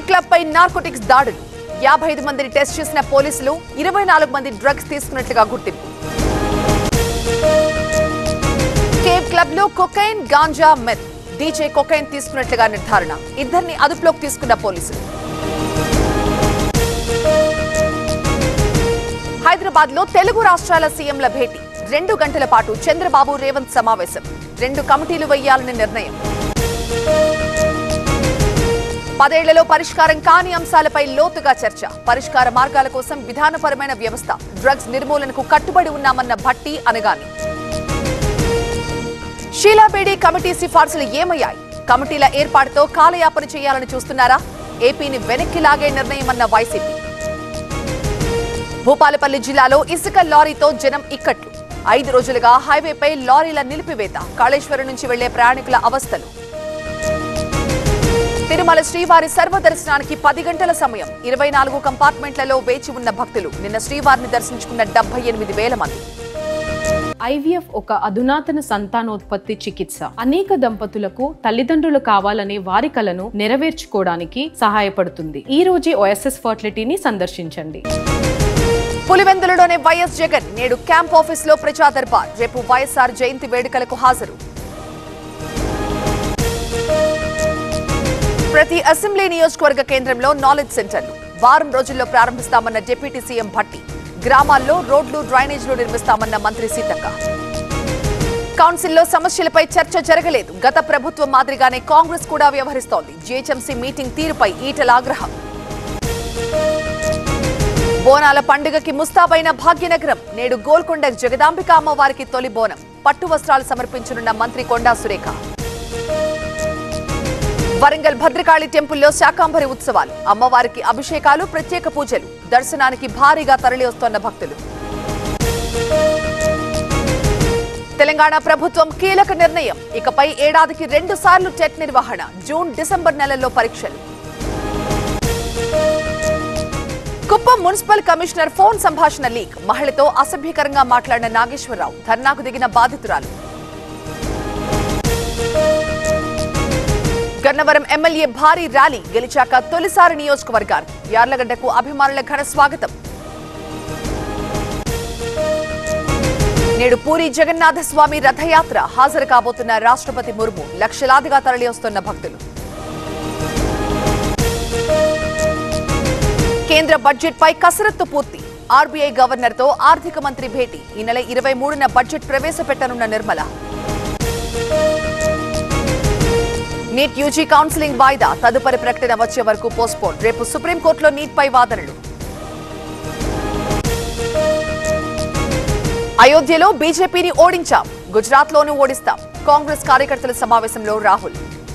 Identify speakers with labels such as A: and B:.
A: club పై narcotics దాడులు యాభై ఐదు మందిని టెస్ట్ చేసిన పోలీసులు ఇరవై నాలుగు మంది డ్రగ్స్ తీసుకున్నట్లుగా గుర్తింపు కేవ్ క్లబ్ లో cocaine ganja meth DJ cocaine తీసుకున్నట్లుగా నిర్ధారణ ఇద్దరిని అదుపులోకి తీసుకున్న పోలీసులు హైదరాబాద్ లో తెలుగు రాష్ట్రాల సీఎంల భేటీ రెండు గంటల పాటు చంద్రబాబు రేవంత్ సమావేశం రెండు కమిటీలు వేయాలని నిర్ణయం పదేళ్లలో పరిష్కారం కాని అంశాలపై లోతుగా చర్చ పరిష్కార మార్గాల కోసం విధానపరమైన వ్యవస్థ డ్రగ్స్ నిర్మూలనకు కట్టుబడి ఉన్నామన్న భట్టి అనగాని షీలాబేడి కమిటీ సిఫార్సులు ఏమయ్యాయి కమిటీల ఏర్పాటుతో కాలయాపన చేయాలని చూస్తున్నారా ఏపీని వెనక్కి లాగే నిర్ణయమన్న వైసీపీ భూపాలపల్లి జిల్లాలో ఇసుక లారీతో జనం ఇక్కట్లు ఐదు రోజులుగా హైవేపై లారీల నిలిపివేత కాళేశ్వరం నుంచి వెళ్లే ప్రయాణికుల అవస్థలు తిరుమల శ్రీవారి సర్వదర్శనానికి పది గంటల సమయం ఇరవై నాలుగు కంపార్ట్మెంట్లలో వేచి ఉన్న భక్తులు నిన్న శ్రీవారిని దర్శించుకున్న డెబ్బై ఎనిమిది వేల మంది
B: ఐవీఎఫ్ ఒక అధునాతన సంతానోత్పత్తి చికిత్స అనేక దంపతులకు తల్లిదండ్రులు కావాలనే వారి కలను నెరవేర్చుకోవడానికి సహాయపడుతుంది ఈ రోజే ఓఎస్ఎస్ ఫర్టిలిటీని సందర్శించండి
A: పులివెందులలోనే వైఎస్ జగన్ నేడు క్యాంప్ ఆఫీస్ లో ప్రజా దర్బార్ రేపు వైఎస్ఆర్ జయంతి వేడుకలకు హాజరు ప్రతి అసెంబ్లీ నియోజకవర్గ కేంద్రంలో నాలెడ్జ్ సెంటర్లు వారం రోజుల్లో ప్రారంభిస్తామన్న డిప్యూటీ సీఎం భట్టి గ్రామాల్లో రోడ్లు డ్రైనేజీలు నిర్మిస్తామన్న మంత్రి సీతక్క కౌన్సిల్లో సమస్యలపై చర్చ జరగలేదు గత ప్రభుత్వం మాదిరిగానే కాంగ్రెస్ కూడా వ్యవహరిస్తోంది జీహెచ్ఎంసీ మీటింగ్ తీరుపై ఈటల ఆగ్రహం బోనాల పండుగకి ముస్తాబైన భాగ్యనగరం నేడు గోల్కొండ జగదాంబిక అమ్మవారికి తొలి బోనం పట్టు వస్త్రాలు సమర్పించనున్న మంత్రి కొండా సురేఖ వరంగల్ భద్రకాళి టెంపుల్లో శాకాంబరి ఉత్సవాలు అమ్మవారికి అభిషేకాలు ప్రత్యేక పూజలు దర్శనానికి భారీగా తరలి వస్తోన్న భక్తులు తెలంగాణ ప్రభుత్వం కీలక నిర్ణయం ఇకపై ఏడాదికి రెండు సార్లు టెట్ నిర్వహణ జూన్ డిసెంబర్ నెలల్లో పరీక్షలు కుప్పం మున్సిపల్ కమిషనర్ ఫోన్ సంభాషణ లీక్ మహిళతో అసభ్యకరంగా మాట్లాడిన నాగేశ్వరరావు ధర్నాకు దిగిన బాధితురాలు గన్నవరం ఎమ్మెల్యే భారీ ర్యాలీ గెలిచాక తొలిసారి నియోజకవర్గానికి యార్లగడ్డకు అభిమానుల ఘన స్వాగతం నేడు పూరి జగన్నాథ స్వామి రథయాత్ర హాజరు కాబోతున్న రాష్ట్రపతి ముర్ము లక్షలాదిగా తరలి వస్తున్న భక్తులు కేంద్ర బడ్జెట్ పై కసరత్తు పూర్తి ఆర్బీఐ గవర్నర్ తో ఆర్థిక మంత్రి భేటీ ఈ నెల ఇరవై మూడున బడ్జెట్ ప్రవేశపెట్టనున్న నిర్మల నీట్ యూజీ కౌన్సిలింగ్ వాయిదా తదుపరి ప్రకటన వచ్చే వరకు పోస్ట్పోన్ రేపు సుప్రీంకోర్టులో నీట్ పై వాదనలు అయోధ్యలో బీజేపీని ఓడించాం గుజరాత్ లోనూ ఓడిస్తాం కాంగ్రెస్ కార్యకర్తల సమావేశంలో రాహుల్